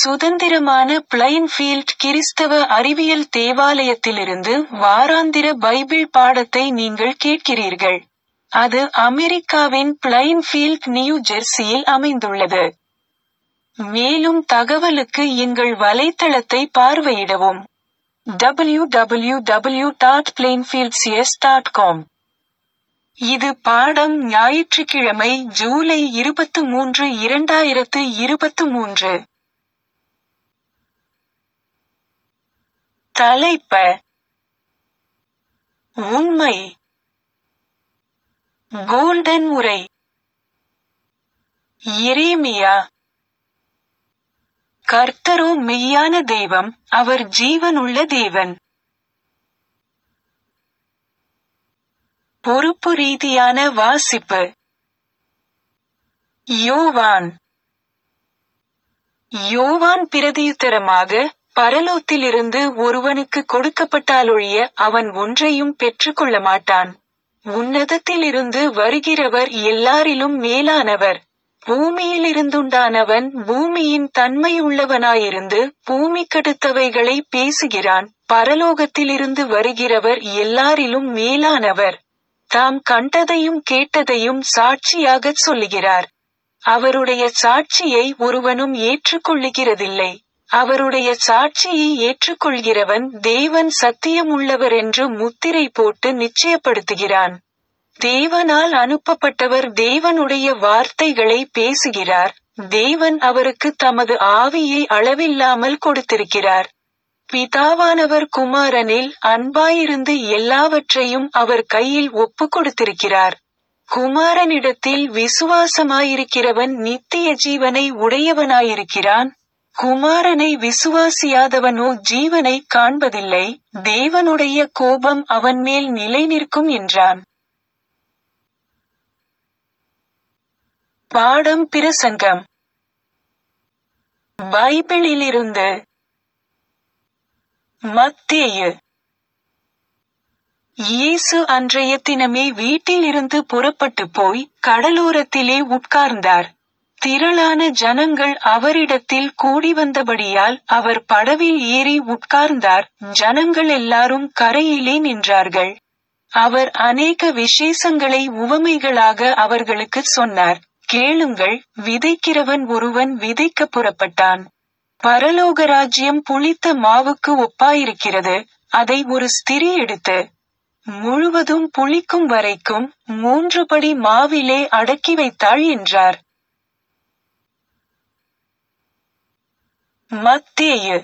சுதந்திரமான பிளைன்ஃபீல்ட் கிறிஸ்தவ அறிவியல் தேவாலயத்திலிருந்து வாராந்திர பைபிள் பாடத்தை நீங்கள் கேட்கிறீர்கள். அது அமெரிக்காவின் பிளைன்ஃபீல்ட் நியூ ஜெர்சியில் அமைந்துள்ளது. மேலும் தகவலுக்கு எங்கள் வலைத்தளத்தை பார்வையிடவும். www.plainfieldcs.com இது பாடம் ஞாயிற்றுக்கிழமை ஜூலை இருபத்து மூன்று இரண்டாயிரத்து இருபத்து மூன்று. தலைப்ப உண்மை கோல்டன் உரை எரேமியா கர்த்தரோ மெய்யான தெய்வம் அவர் ஜீவனுள்ள தேவன் பொறுப்பு ரீதியான வாசிப்பு யோவான் யோவான் பிரதியுத்தரமாக பரலோத்திலிருந்து ஒருவனுக்கு கொடுக்கப்பட்டாலொழிய அவன் ஒன்றையும் பெற்றுக்கொள்ள மாட்டான் உன்னதத்திலிருந்து வருகிறவர் எல்லாரிலும் மேலானவர் பூமியிலிருந்துண்டானவன் பூமியின் தன்மையுள்ளவனாயிருந்து பூமிக்கடுத்தவைகளை பேசுகிறான் பரலோகத்திலிருந்து வருகிறவர் எல்லாரிலும் மேலானவர் தாம் கண்டதையும் கேட்டதையும் சாட்சியாகச் சொல்லுகிறார் அவருடைய சாட்சியை ஒருவனும் ஏற்றுக்கொள்ளுகிறதில்லை அவருடைய சாட்சியை ஏற்றுக்கொள்கிறவன் தேவன் சத்தியமுள்ளவர் என்று முத்திரை போட்டு நிச்சயப்படுத்துகிறான் தேவனால் அனுப்பப்பட்டவர் தேவனுடைய வார்த்தைகளை பேசுகிறார் தேவன் அவருக்கு தமது ஆவியை அளவில்லாமல் கொடுத்திருக்கிறார் பிதாவானவர் குமாரனில் அன்பாயிருந்து எல்லாவற்றையும் அவர் கையில் ஒப்பு கொடுத்திருக்கிறார் குமாரனிடத்தில் விசுவாசமாயிருக்கிறவன் நித்திய ஜீவனை உடையவனாயிருக்கிறான் குமாரனை விசுவாசியாதவனோ ஜீவனை காண்பதில்லை தேவனுடைய கோபம் அவன் மேல் நிலை நிற்கும் என்றான் பாடம் பிரசங்கம் பைபிளிலிருந்து மத்தேயு இயேசு அன்றைய தினமே வீட்டிலிருந்து புறப்பட்டு போய் கடலோரத்திலே உட்கார்ந்தார் திரளான ஜனங்கள் அவரிடத்தில் கூடி வந்தபடியால் அவர் படவில் ஏறி உட்கார்ந்தார் ஜனங்கள் எல்லாரும் கரையிலே நின்றார்கள் அவர் அநேக விசேஷங்களை உவமைகளாக அவர்களுக்கு சொன்னார் கேளுங்கள் விதைக்கிறவன் ஒருவன் விதைக்க புறப்பட்டான் பரலோக ராஜ்யம் புளித்த மாவுக்கு ஒப்பாயிருக்கிறது அதை ஒரு ஸ்திரீ எடுத்து முழுவதும் புளிக்கும் வரைக்கும் மூன்று படி மாவிலே அடக்கி வைத்தாள் என்றார் மத்தேயு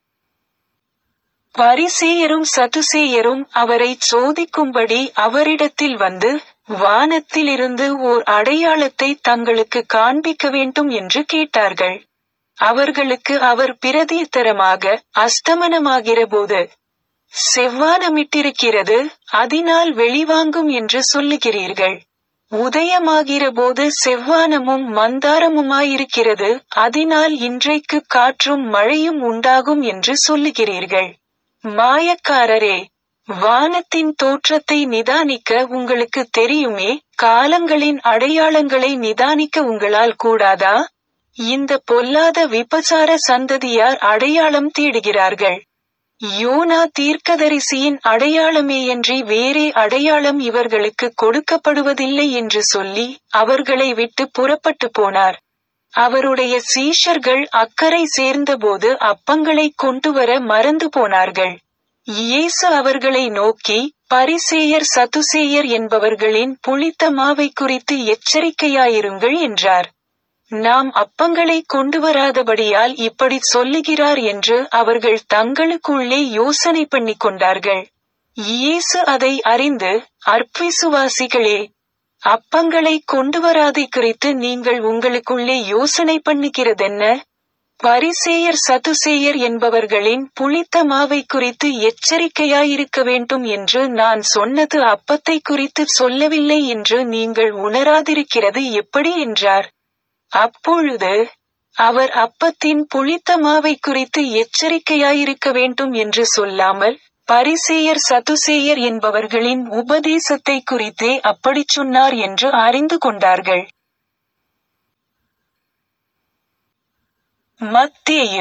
பரிசேயரும் சதுசேயரும் அவரை சோதிக்கும்படி அவரிடத்தில் வந்து வானத்திலிருந்து ஓர் அடையாளத்தை தங்களுக்கு காண்பிக்க வேண்டும் என்று கேட்டார்கள் அவர்களுக்கு அவர் பிரதித்தரமாக அஸ்தமனமாகிற போது செவ்வானமிட்டிருக்கிறது அதனால் வெளிவாங்கும் என்று சொல்லுகிறீர்கள் உதயமாகிற போது செவ்வானமும் மந்தாரமுமாயிருக்கிறது அதனால் இன்றைக்கு காற்றும் மழையும் உண்டாகும் என்று சொல்லுகிறீர்கள் மாயக்காரரே வானத்தின் தோற்றத்தை நிதானிக்க உங்களுக்கு தெரியுமே காலங்களின் அடையாளங்களை நிதானிக்க உங்களால் கூடாதா இந்த பொல்லாத விபச்சார சந்ததியார் அடையாளம் தேடுகிறார்கள் யோனா தீர்க்கதரிசியின் அடையாளமேயன்றி வேறே அடையாளம் இவர்களுக்கு கொடுக்கப்படுவதில்லை என்று சொல்லி அவர்களை விட்டு புறப்பட்டு போனார் அவருடைய சீஷர்கள் அக்கறை சேர்ந்தபோது அப்பங்களை கொண்டு வர மறந்து போனார்கள் இயேசு அவர்களை நோக்கி பரிசேயர் சதுசேயர் என்பவர்களின் புளித்த மாவை குறித்து எச்சரிக்கையாயிருங்கள் என்றார் நாம் அப்பங்களை கொண்டு வராதபடியால் இப்படி சொல்லுகிறார் என்று அவர்கள் தங்களுக்குள்ளே யோசனை பண்ணிக் கொண்டார்கள் இயேசு அதை அறிந்து அற்பிசுவாசிகளே அப்பங்களை கொண்டு வராதை குறித்து நீங்கள் உங்களுக்குள்ளே யோசனை பண்ணுகிறதென்ன பரிசேயர் சதுசேயர் என்பவர்களின் புளித்த மாவை குறித்து எச்சரிக்கையாயிருக்க வேண்டும் என்று நான் சொன்னது அப்பத்தை குறித்து சொல்லவில்லை என்று நீங்கள் உணராதிருக்கிறது எப்படி என்றார் அப்பொழுது அவர் அப்பத்தின் புளித்த மாவை குறித்து எச்சரிக்கையாயிருக்க வேண்டும் என்று சொல்லாமல் பரிசேயர் சதுசேயர் என்பவர்களின் உபதேசத்தை குறித்தே அப்படிச் சொன்னார் என்று அறிந்து கொண்டார்கள் மத்தேயு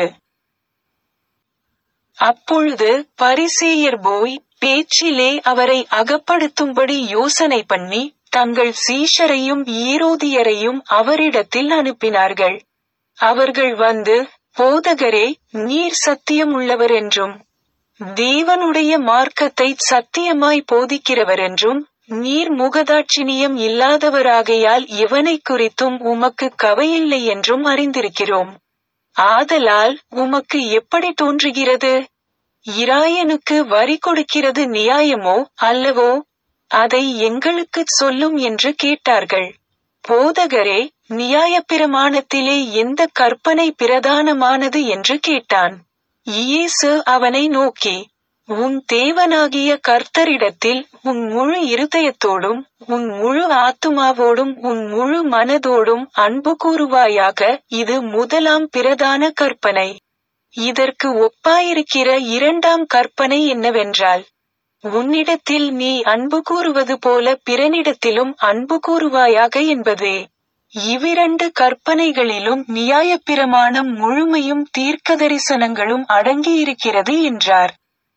அப்பொழுது பரிசேயர் போய் பேச்சிலே அவரை அகப்படுத்தும்படி யோசனை பண்ணி தங்கள் சீஷரையும் ஈரோதியரையும் அவரிடத்தில் அனுப்பினார்கள் அவர்கள் வந்து போதகரே நீர் சத்தியம் உள்ளவர் என்றும் தேவனுடைய மார்க்கத்தை சத்தியமாய் போதிக்கிறவர் என்றும் நீர் முகதாட்சிணியம் இல்லாதவராகையால் இவனை குறித்தும் உமக்கு கவையில்லை என்றும் அறிந்திருக்கிறோம் ஆதலால் உமக்கு எப்படி தோன்றுகிறது இராயனுக்கு வரி கொடுக்கிறது நியாயமோ அல்லவோ அதை எங்களுக்குச் சொல்லும் என்று கேட்டார்கள் போதகரே நியாயப்பிரமாணத்திலே எந்த கற்பனை பிரதானமானது என்று கேட்டான் இயேசு அவனை நோக்கி உன் தேவனாகிய கர்த்தரிடத்தில் உன் முழு இருதயத்தோடும் உன் முழு ஆத்துமாவோடும் உன் முழு மனதோடும் அன்பு கூறுவாயாக இது முதலாம் பிரதான கற்பனை இதற்கு ஒப்பாயிருக்கிற இரண்டாம் கற்பனை என்னவென்றால் உன்னிடத்தில் நீ அன்பு கூறுவது போல பிறனிடத்திலும் அன்பு கூறுவாயாக என்பதே இவ்விரண்டு கற்பனைகளிலும் நியாயப்பிரமாணம் முழுமையும் தீர்க்க தரிசனங்களும் அடங்கியிருக்கிறது என்றார்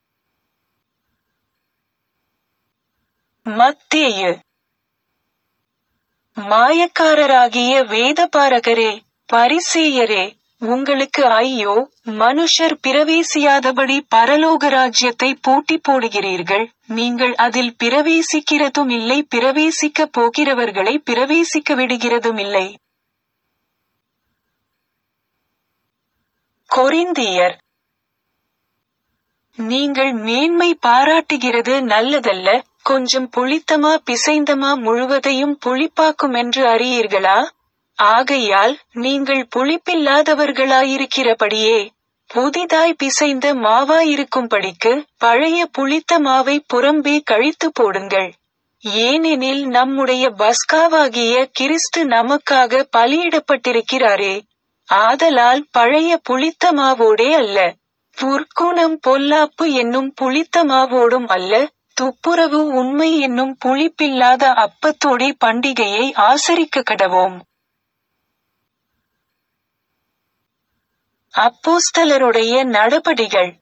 மத்தேயு மாயக்காரராகிய வேதபாரகரே பரிசேயரே உங்களுக்கு ஐயோ மனுஷர் பிரவேசியாதபடி பரலோக ராஜ்யத்தை பூட்டி போடுகிறீர்கள் நீங்கள் அதில் பிரவேசிக்கிறதும் இல்லை பிரவேசிக்க போகிறவர்களை பிரவேசிக்க விடுகிறதும் இல்லை கொரிந்தியர் நீங்கள் மேன்மை பாராட்டுகிறது நல்லதல்ல கொஞ்சம் புளித்தமா பிசைந்தமா முழுவதையும் புளிப்பாக்கும் என்று அறியீர்களா ஆகையால் நீங்கள் புளிப்பில்லாதவர்களாயிருக்கிறபடியே புதிதாய் பிசைந்த மாவாயிருக்கும்படிக்கு பழைய புளித்த மாவை புறம்பே கழித்து போடுங்கள் ஏனெனில் நம்முடைய பஸ்காவாகிய கிறிஸ்து நமக்காக பலியிடப்பட்டிருக்கிறாரே ஆதலால் பழைய புளித்த மாவோடே அல்ல புற்குணம் பொல்லாப்பு என்னும் புளித்த மாவோடும் அல்ல துப்புரவு உண்மை என்னும் புளிப்பில்லாத அப்பத்தோடே பண்டிகையை ஆசரிக்க கடவோம் அப்போஸ்தலருடைய நடபடிகள்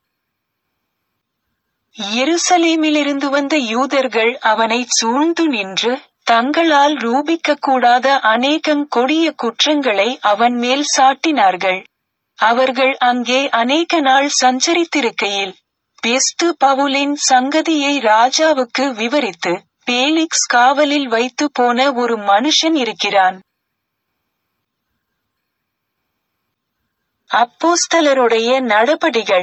எருசலேமிலிருந்து வந்த யூதர்கள் அவனை சூழ்ந்து நின்று தங்களால் ரூபிக்க கூடாத அநேகம் கொடிய குற்றங்களை அவன் மேல் சாட்டினார்கள் அவர்கள் அங்கே அநேக நாள் சஞ்சரித்திருக்கையில் பெஸ்து பவுலின் சங்கதியை ராஜாவுக்கு விவரித்து பேலிக்ஸ் காவலில் வைத்து போன ஒரு மனுஷன் இருக்கிறான் அப்போஸ்தலருடைய நடபடிகள்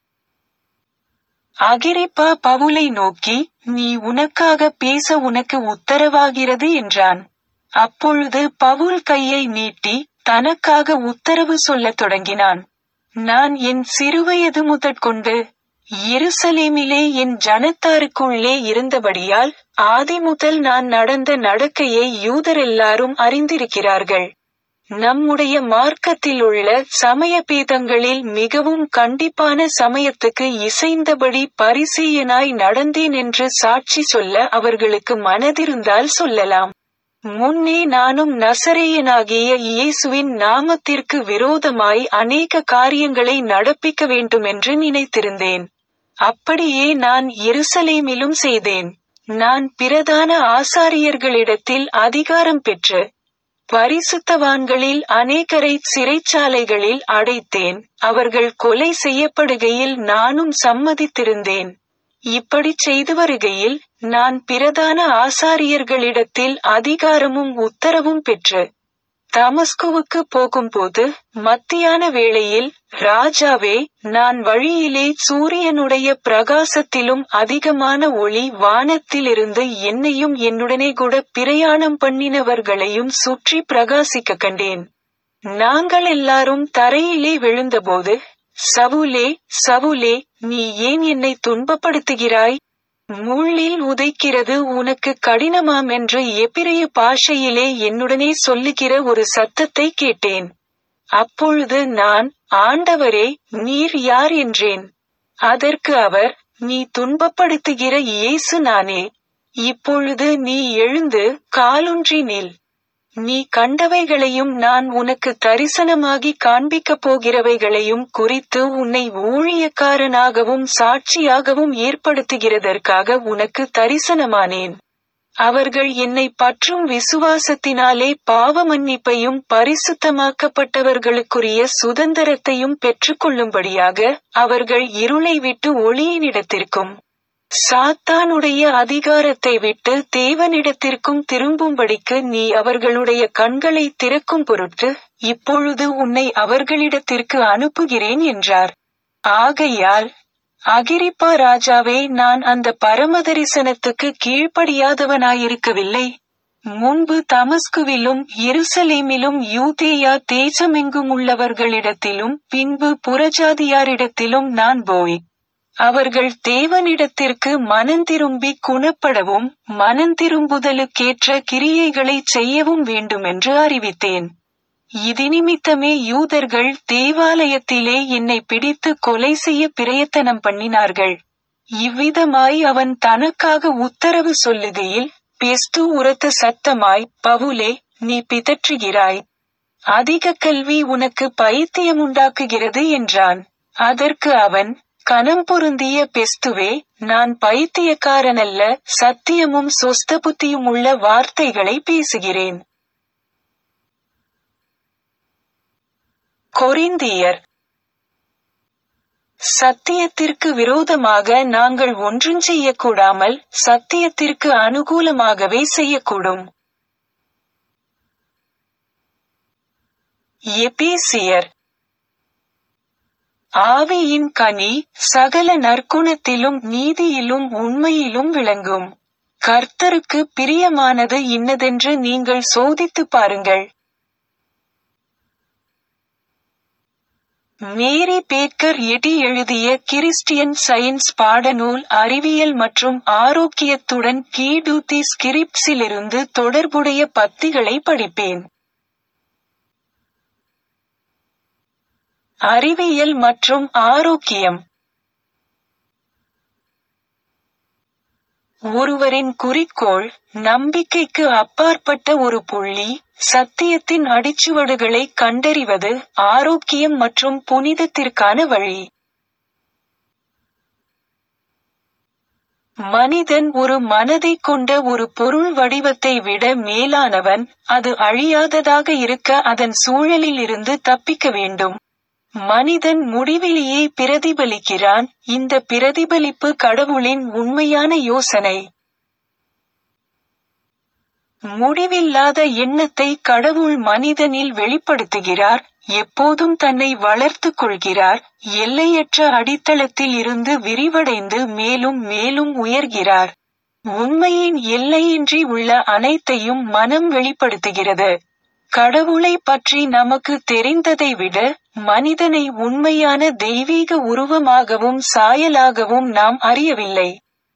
அகிரிப்பா பவுலை நோக்கி நீ உனக்காக பேச உனக்கு உத்தரவாகிறது என்றான் அப்பொழுது பவுல் கையை நீட்டி தனக்காக உத்தரவு சொல்லத் தொடங்கினான் நான் என் சிறுவயது முதற்கொண்டு எருசலேமிலே என் ஜனத்தாருக்குள்ளே இருந்தபடியால் ஆதி முதல் நான் நடந்த நடக்கையை யூதரெல்லாரும் அறிந்திருக்கிறார்கள் நம்முடைய மார்க்கத்தில் உள்ள சமய பேதங்களில் மிகவும் கண்டிப்பான சமயத்துக்கு இசைந்தபடி பரிசெயனாய் நடந்தேன் என்று சாட்சி சொல்ல அவர்களுக்கு மனதிருந்தால் சொல்லலாம் முன்னே நானும் நசரேயனாகிய இயேசுவின் நாமத்திற்கு விரோதமாய் அநேக காரியங்களை நடப்பிக்க வேண்டுமென்று நினைத்திருந்தேன் அப்படியே நான் எருசலேமிலும் செய்தேன் நான் பிரதான ஆசாரியர்களிடத்தில் அதிகாரம் பெற்று பரிசுத்தவான்களில் அநேகரை சிறைச்சாலைகளில் அடைத்தேன் அவர்கள் கொலை செய்யப்படுகையில் நானும் சம்மதித்திருந்தேன் இப்படி செய்து வருகையில் நான் பிரதான ஆசாரியர்களிடத்தில் அதிகாரமும் உத்தரவும் பெற்று தமஸ்குவுக்கு போகும்போது மத்தியான வேளையில் ராஜாவே நான் வழியிலே சூரியனுடைய பிரகாசத்திலும் அதிகமான ஒளி வானத்திலிருந்து என்னையும் என்னுடனே கூட பிரயாணம் பண்ணினவர்களையும் சுற்றி பிரகாசிக்க கண்டேன் நாங்கள் எல்லாரும் தரையிலே விழுந்தபோது சவுலே சவுலே நீ ஏன் என்னை துன்பப்படுத்துகிறாய் முள்ளில் உதைக்கிறது உனக்கு கடினமாம் என்று எபிரிய பாஷையிலே என்னுடனே சொல்லுகிற ஒரு சத்தத்தை கேட்டேன் அப்பொழுது நான் ஆண்டவரே நீர் யார் என்றேன் அதற்கு அவர் நீ துன்பப்படுத்துகிற இயேசு நானே இப்பொழுது நீ எழுந்து காலொன்றி நில் நீ கண்டவைகளையும் நான் உனக்கு தரிசனமாகி காண்பிக்கப் போகிறவைகளையும் குறித்து உன்னை ஊழியக்காரனாகவும் சாட்சியாகவும் ஏற்படுத்துகிறதற்காக உனக்கு தரிசனமானேன் அவர்கள் என்னை பற்றும் விசுவாசத்தினாலே பாவ மன்னிப்பையும் பரிசுத்தமாக்கப்பட்டவர்களுக்குரிய சுதந்திரத்தையும் பெற்றுக்கொள்ளும்படியாக அவர்கள் இருளை விட்டு ஒளியினிடத்திற்கும் சாத்தானுடைய அதிகாரத்தை விட்டு தேவனிடத்திற்கும் திரும்பும்படிக்கு நீ அவர்களுடைய கண்களை திறக்கும் பொருட்டு இப்பொழுது உன்னை அவர்களிடத்திற்கு அனுப்புகிறேன் என்றார் ஆகையால் அகிரிப்பா ராஜாவே நான் அந்த பரமதரிசனத்துக்கு கீழ்ப்படியாதவனாயிருக்கவில்லை முன்பு தமஸ்குவிலும் எருசலேமிலும் யூதேயா தேசமெங்கும் உள்ளவர்களிடத்திலும் பின்பு புறஜாதியாரிடத்திலும் நான் போய் அவர்கள் தேவனிடத்திற்கு மனந்திரும்பி குணப்படவும் மனந்திரும்புதலுக்கேற்ற கிரியைகளைச் செய்யவும் வேண்டுமென்று அறிவித்தேன் இதினிமித்தமே யூதர்கள் தேவாலயத்திலே என்னை பிடித்து கொலை செய்ய பிரயத்தனம் பண்ணினார்கள் இவ்விதமாய் அவன் தனக்காக உத்தரவு சொல்லுகையில் பெஸ்து உரத்த சத்தமாய் பவுலே நீ பிதற்றுகிறாய் அதிக கல்வி உனக்கு பைத்தியமுண்டாக்குகிறது என்றான் அதற்கு அவன் கனம் பொருந்திய பெஸ்துவே நான் பைத்தியக்காரனல்ல சத்தியமும் சொஸ்த புத்தியும் உள்ள வார்த்தைகளை பேசுகிறேன் கொரிந்தியர் சத்தியத்திற்கு விரோதமாக நாங்கள் ஒன்றும் செய்யக்கூடாமல் சத்தியத்திற்கு அனுகூலமாகவே செய்யக்கூடும் எபேசியர் ஆவியின் கனி சகல நற்குணத்திலும் நீதியிலும் உண்மையிலும் விளங்கும் கர்த்தருக்கு பிரியமானது இன்னதென்று நீங்கள் சோதித்துப் பாருங்கள் மேரி பேக்கர் எடி எழுதிய கிறிஸ்டியன் சயின்ஸ் பாடநூல் அறிவியல் மற்றும் ஆரோக்கியத்துடன் கீடூத்தி ஸ்கிரிப்ஸிலிருந்து தொடர்புடைய பத்திகளை படிப்பேன் அறிவியல் மற்றும் ஆரோக்கியம் ஒருவரின் குறிக்கோள் நம்பிக்கைக்கு அப்பாற்பட்ட ஒரு புள்ளி சத்தியத்தின் அடிச்சுவடுகளை கண்டறிவது ஆரோக்கியம் மற்றும் புனிதத்திற்கான வழி மனிதன் ஒரு மனதை கொண்ட ஒரு பொருள் வடிவத்தை விட மேலானவன் அது அழியாததாக இருக்க அதன் சூழலில் இருந்து தப்பிக்க வேண்டும் மனிதன் முடிவிலியை பிரதிபலிக்கிறான் இந்த பிரதிபலிப்பு கடவுளின் உண்மையான யோசனை முடிவில்லாத எண்ணத்தை கடவுள் மனிதனில் வெளிப்படுத்துகிறார் எப்போதும் தன்னை வளர்த்துக் கொள்கிறார் எல்லையற்ற அடித்தளத்தில் இருந்து விரிவடைந்து மேலும் மேலும் உயர்கிறார் உண்மையின் எல்லையின்றி உள்ள அனைத்தையும் மனம் வெளிப்படுத்துகிறது கடவுளை பற்றி நமக்கு தெரிந்ததை விட மனிதனை உண்மையான தெய்வீக உருவமாகவும் சாயலாகவும் நாம் அறியவில்லை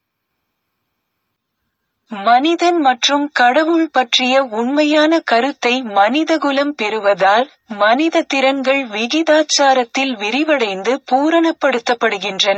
மனிதன் மற்றும் கடவுள் பற்றிய உண்மையான கருத்தை மனிதகுலம் பெறுவதால் மனித திறன்கள் விகிதாச்சாரத்தில் விரிவடைந்து பூரணப்படுத்தப்படுகின்றன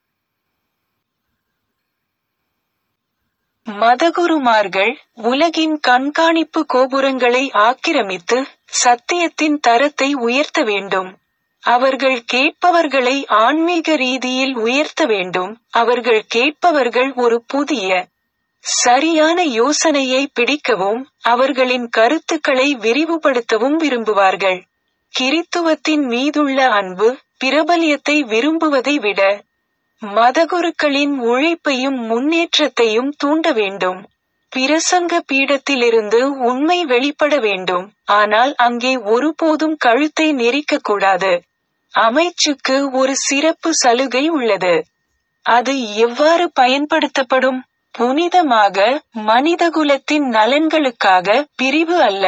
மதகுருமார்கள் உலகின் கண்காணிப்பு கோபுரங்களை ஆக்கிரமித்து சத்தியத்தின் தரத்தை உயர்த்த வேண்டும் அவர்கள் கேட்பவர்களை ஆன்மீக ரீதியில் உயர்த்த வேண்டும் அவர்கள் கேட்பவர்கள் ஒரு புதிய சரியான யோசனையை பிடிக்கவும் அவர்களின் கருத்துக்களை விரிவுபடுத்தவும் விரும்புவார்கள் கிறித்துவத்தின் மீதுள்ள அன்பு பிரபலியத்தை விரும்புவதை விட மதகுருக்களின் உழைப்பையும் முன்னேற்றத்தையும் தூண்ட வேண்டும் பிரசங்க பீடத்திலிருந்து உண்மை வெளிப்பட வேண்டும் ஆனால் அங்கே ஒருபோதும் கழுத்தை நெரிக்கக்கூடாது அமைச்சுக்கு ஒரு சிறப்பு சலுகை உள்ளது அது எவ்வாறு பயன்படுத்தப்படும் புனிதமாக மனிதகுலத்தின் நலன்களுக்காக பிரிவு அல்ல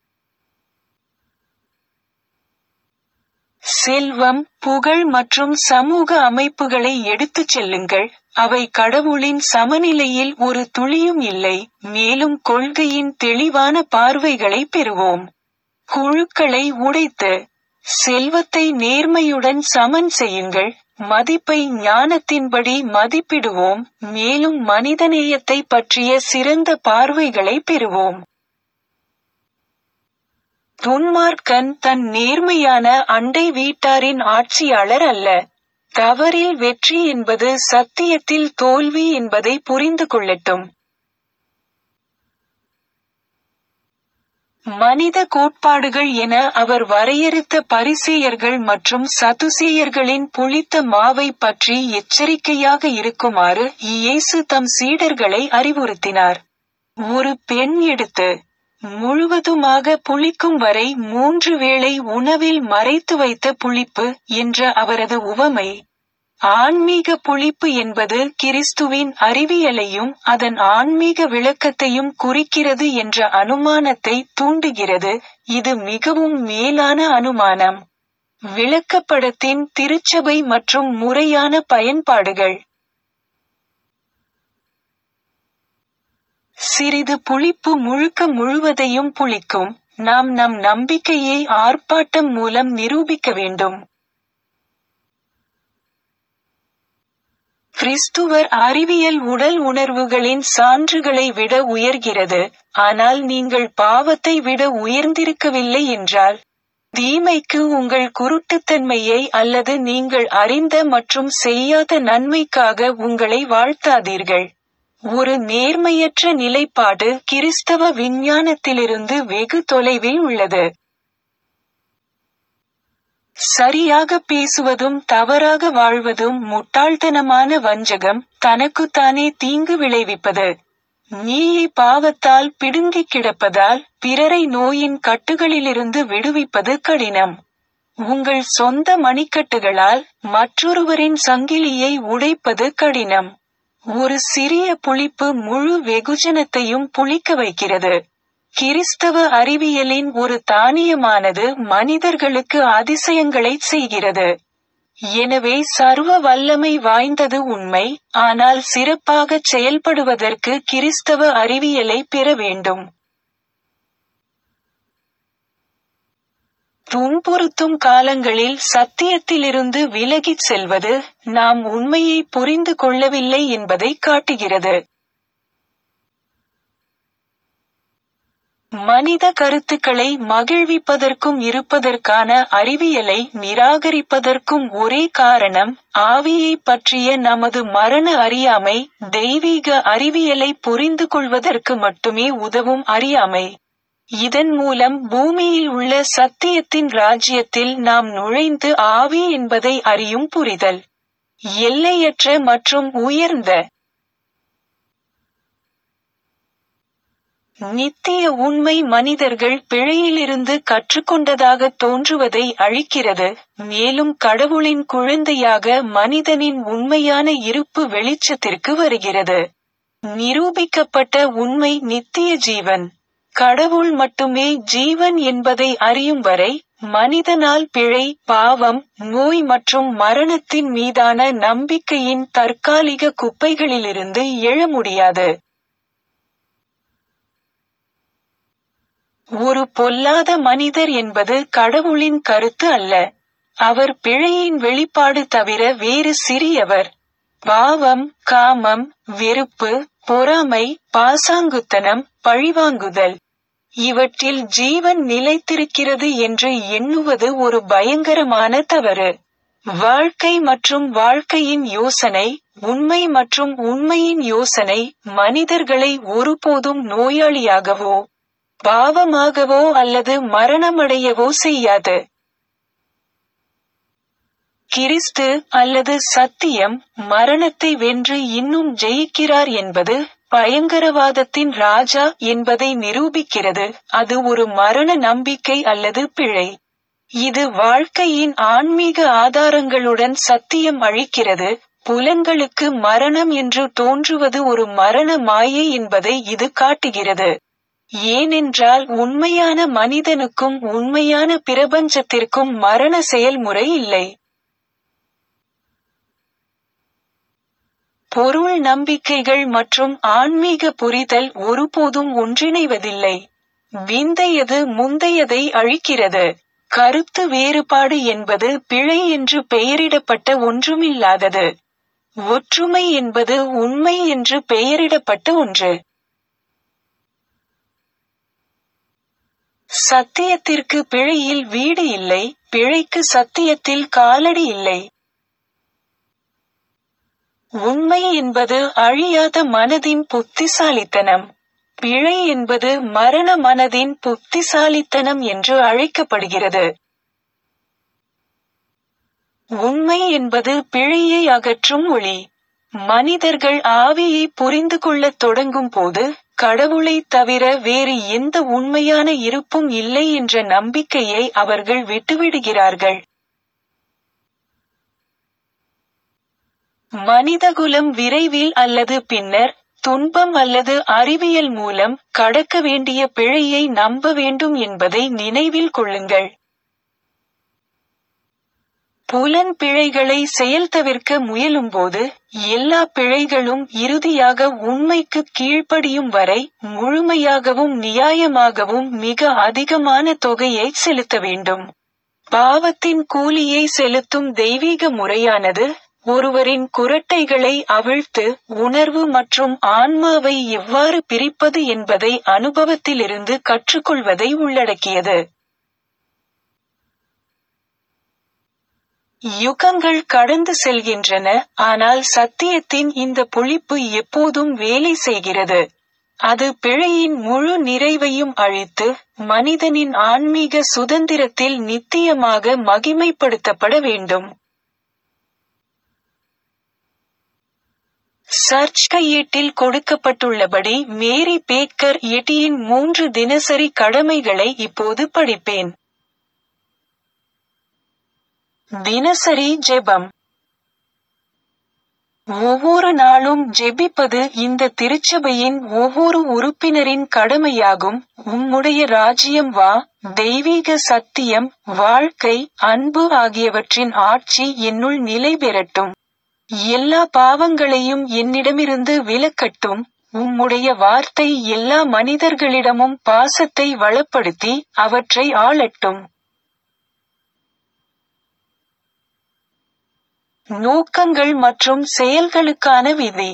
செல்வம் புகழ் மற்றும் சமூக அமைப்புகளை எடுத்துச் செல்லுங்கள் அவை கடவுளின் சமநிலையில் ஒரு துளியும் இல்லை மேலும் கொள்கையின் தெளிவான பார்வைகளை பெறுவோம் குழுக்களை உடைத்து செல்வத்தை நேர்மையுடன் சமன் செய்யுங்கள் மதிப்பை ஞானத்தின்படி மதிப்பிடுவோம் மேலும் மனிதநேயத்தை பற்றிய சிறந்த பார்வைகளை பெறுவோம் துன்மார்க்கன் தன் நேர்மையான அண்டை வீட்டாரின் ஆட்சியாளர் அல்ல தவறில் வெற்றி என்பது சத்தியத்தில் தோல்வி என்பதை புரிந்து கொள்ளட்டும் மனித கோட்பாடுகள் என அவர் வரையறுத்த பரிசேயர்கள் மற்றும் சதுசேயர்களின் புளித்த மாவை பற்றி எச்சரிக்கையாக இருக்குமாறு இயேசு தம் சீடர்களை அறிவுறுத்தினார் ஒரு பெண் எடுத்து முழுவதுமாக புளிக்கும் வரை மூன்று வேளை உணவில் மறைத்து வைத்த புளிப்பு என்ற அவரது உவமை ஆன்மீக புளிப்பு என்பது கிறிஸ்துவின் அறிவியலையும் அதன் ஆன்மீக விளக்கத்தையும் குறிக்கிறது என்ற அனுமானத்தை தூண்டுகிறது இது மிகவும் மேலான அனுமானம் விளக்கப்படத்தின் திருச்சபை மற்றும் முறையான பயன்பாடுகள் சிறிது புளிப்பு முழுக்க முழுவதையும் புளிக்கும் நாம் நம் நம்பிக்கையை ஆர்ப்பாட்டம் மூலம் நிரூபிக்க வேண்டும் கிறிஸ்துவர் அறிவியல் உடல் உணர்வுகளின் சான்றுகளை விட உயர்கிறது ஆனால் நீங்கள் பாவத்தை விட உயர்ந்திருக்கவில்லை என்றால் தீமைக்கு உங்கள் குருட்டுத்தன்மையை அல்லது நீங்கள் அறிந்த மற்றும் செய்யாத நன்மைக்காக உங்களை வாழ்த்தாதீர்கள் ஒரு நேர்மையற்ற நிலைப்பாடு கிறிஸ்தவ விஞ்ஞானத்திலிருந்து வெகு தொலைவில் உள்ளது சரியாக பேசுவதும் தவறாக வாழ்வதும் முட்டாள்தனமான வஞ்சகம் தனக்குத்தானே தீங்கு விளைவிப்பது நீயை பாவத்தால் பிடுங்கிக் கிடப்பதால் பிறரை நோயின் கட்டுகளிலிருந்து விடுவிப்பது கடினம் உங்கள் சொந்த மணிக்கட்டுகளால் மற்றொருவரின் சங்கிலியை உடைப்பது கடினம் ஒரு சிறிய புளிப்பு முழு வெகுஜனத்தையும் புளிக்க வைக்கிறது கிறிஸ்தவ அறிவியலின் ஒரு தானியமானது மனிதர்களுக்கு அதிசயங்களை செய்கிறது எனவே சர்வ வல்லமை வாய்ந்தது உண்மை ஆனால் சிறப்பாக செயல்படுவதற்கு கிறிஸ்தவ அறிவியலை பெற வேண்டும் துன்புறுத்தும் காலங்களில் சத்தியத்திலிருந்து விலகிச் செல்வது நாம் உண்மையை புரிந்து கொள்ளவில்லை என்பதை காட்டுகிறது மனித கருத்துக்களை மகிழ்விப்பதற்கும் இருப்பதற்கான அறிவியலை நிராகரிப்பதற்கும் ஒரே காரணம் ஆவியை பற்றிய நமது மரண அறியாமை தெய்வீக அறிவியலை புரிந்து கொள்வதற்கு மட்டுமே உதவும் அறியாமை இதன் மூலம் பூமியில் உள்ள சத்தியத்தின் ராஜ்யத்தில் நாம் நுழைந்து ஆவி என்பதை அறியும் புரிதல் எல்லையற்ற மற்றும் உயர்ந்த நித்திய உண்மை மனிதர்கள் பிழையிலிருந்து கற்றுக்கொண்டதாக தோன்றுவதை அழிக்கிறது மேலும் கடவுளின் குழந்தையாக மனிதனின் உண்மையான இருப்பு வெளிச்சத்திற்கு வருகிறது நிரூபிக்கப்பட்ட உண்மை நித்திய ஜீவன் கடவுள் மட்டுமே ஜீவன் என்பதை அறியும் வரை மனிதனால் பிழை பாவம் நோய் மற்றும் மரணத்தின் மீதான நம்பிக்கையின் தற்காலிக குப்பைகளிலிருந்து எழ முடியாது ஒரு பொல்லாத மனிதர் என்பது கடவுளின் கருத்து அல்ல அவர் பிழையின் வெளிப்பாடு தவிர வேறு சிறியவர் பாவம் காமம் வெறுப்பு பொறாமை பாசாங்குத்தனம் பழிவாங்குதல் இவற்றில் ஜீவன் நிலைத்திருக்கிறது என்று எண்ணுவது ஒரு பயங்கரமான தவறு வாழ்க்கை மற்றும் வாழ்க்கையின் யோசனை உண்மை மற்றும் உண்மையின் யோசனை மனிதர்களை ஒருபோதும் நோயாளியாகவோ பாவமாகவோ அல்லது மரணமடையவோ செய்யாது கிறிஸ்து அல்லது சத்தியம் மரணத்தை வென்று இன்னும் ஜெயிக்கிறார் என்பது பயங்கரவாதத்தின் ராஜா என்பதை நிரூபிக்கிறது அது ஒரு மரண நம்பிக்கை அல்லது பிழை இது வாழ்க்கையின் ஆன்மீக ஆதாரங்களுடன் சத்தியம் அழிக்கிறது புலன்களுக்கு மரணம் என்று தோன்றுவது ஒரு மரண மாயை என்பதை இது காட்டுகிறது ஏனென்றால் உண்மையான மனிதனுக்கும் உண்மையான பிரபஞ்சத்திற்கும் மரண செயல்முறை இல்லை பொருள் நம்பிக்கைகள் மற்றும் ஆன்மீக புரிதல் ஒருபோதும் ஒன்றிணைவதில்லை விந்தையது முந்தையதை அழிக்கிறது கருத்து வேறுபாடு என்பது பிழை என்று பெயரிடப்பட்ட ஒன்றுமில்லாதது ஒற்றுமை என்பது உண்மை என்று பெயரிடப்பட்ட ஒன்று சத்தியத்திற்கு பிழையில் வீடு இல்லை பிழைக்கு சத்தியத்தில் காலடி இல்லை உண்மை என்பது அழியாத மனதின் புத்திசாலித்தனம் பிழை என்பது மரண மனதின் புத்திசாலித்தனம் என்று அழைக்கப்படுகிறது உண்மை என்பது பிழையை அகற்றும் ஒளி மனிதர்கள் ஆவியை புரிந்து கொள்ளத் தொடங்கும் போது கடவுளை தவிர வேறு எந்த உண்மையான இருப்பும் இல்லை என்ற நம்பிக்கையை அவர்கள் விட்டுவிடுகிறார்கள் மனிதகுலம் விரைவில் அல்லது பின்னர் துன்பம் அல்லது அறிவியல் மூலம் கடக்க வேண்டிய பிழையை நம்ப வேண்டும் என்பதை நினைவில் கொள்ளுங்கள் புலன் பிழைகளை செயல் தவிர்க்க முயலும்போது எல்லா பிழைகளும் இறுதியாக உண்மைக்கு கீழ்ப்படியும் வரை முழுமையாகவும் நியாயமாகவும் மிக அதிகமான தொகையை செலுத்த வேண்டும் பாவத்தின் கூலியை செலுத்தும் தெய்வீக முறையானது ஒருவரின் குரட்டைகளை அவிழ்த்து உணர்வு மற்றும் ஆன்மாவை எவ்வாறு பிரிப்பது என்பதை அனுபவத்திலிருந்து கற்றுக்கொள்வதை உள்ளடக்கியது யுகங்கள் கடந்து செல்கின்றன ஆனால் சத்தியத்தின் இந்த பொழிப்பு எப்போதும் வேலை செய்கிறது அது பிழையின் முழு நிறைவையும் அழித்து மனிதனின் ஆன்மீக சுதந்திரத்தில் நித்தியமாக மகிமைப்படுத்தப்பட வேண்டும் சர்ச் கையேட்டில் கொடுக்கப்பட்டுள்ளபடி மேரி பேக்கர் எட்டியின் மூன்று தினசரி கடமைகளை இப்போது படிப்பேன் தினசரி ஜெபம் ஒவ்வொரு நாளும் ஜெபிப்பது இந்த திருச்சபையின் ஒவ்வொரு உறுப்பினரின் கடமையாகும் உம்முடைய ராஜ்யம் வா தெய்வீக சத்தியம் வாழ்க்கை அன்பு ஆகியவற்றின் ஆட்சி என்னுள் நிலை பெறட்டும் எல்லா பாவங்களையும் என்னிடமிருந்து விலக்கட்டும் உம்முடைய வார்த்தை எல்லா மனிதர்களிடமும் பாசத்தை வளப்படுத்தி அவற்றை ஆளட்டும் நோக்கங்கள் மற்றும் செயல்களுக்கான விதி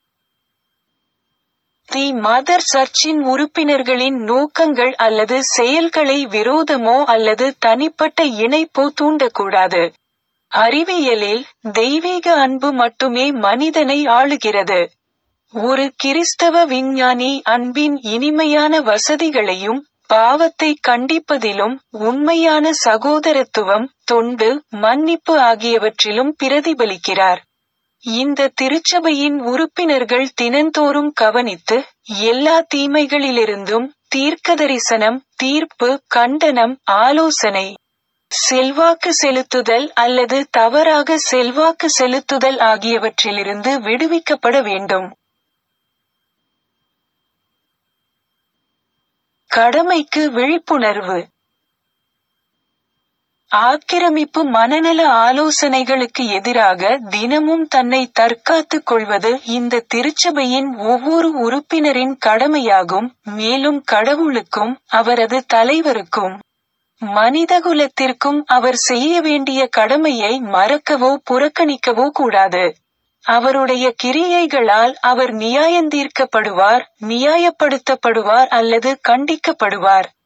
தி மதர் சர்ச்சின் உறுப்பினர்களின் நோக்கங்கள் அல்லது செயல்களை விரோதமோ அல்லது தனிப்பட்ட இணைப்போ தூண்டக்கூடாது அறிவியலில் தெய்வீக அன்பு மட்டுமே மனிதனை ஆளுகிறது ஒரு கிறிஸ்தவ விஞ்ஞானி அன்பின் இனிமையான வசதிகளையும் பாவத்தை கண்டிப்பதிலும் உண்மையான சகோதரத்துவம் தொண்டு மன்னிப்பு ஆகியவற்றிலும் பிரதிபலிக்கிறார் இந்த திருச்சபையின் உறுப்பினர்கள் தினந்தோறும் கவனித்து எல்லா தீமைகளிலிருந்தும் தீர்க்கதரிசனம் தீர்ப்பு கண்டனம் ஆலோசனை செல்வாக்கு செலுத்துதல் அல்லது தவறாக செல்வாக்கு செலுத்துதல் ஆகியவற்றிலிருந்து விடுவிக்கப்பட வேண்டும் கடமைக்கு விழிப்புணர்வு ஆக்கிரமிப்பு மனநல ஆலோசனைகளுக்கு எதிராக தினமும் தன்னை தற்காத்துக் கொள்வது இந்த திருச்சபையின் ஒவ்வொரு உறுப்பினரின் கடமையாகும் மேலும் கடவுளுக்கும் அவரது தலைவருக்கும் மனிதகுலத்திற்கும் அவர் செய்ய வேண்டிய கடமையை மறக்கவோ புறக்கணிக்கவோ கூடாது அவருடைய கிரியைகளால் அவர் நியாயந்தீர்க்கப்படுவார் நியாயப்படுத்தப்படுவார் அல்லது கண்டிக்கப்படுவார்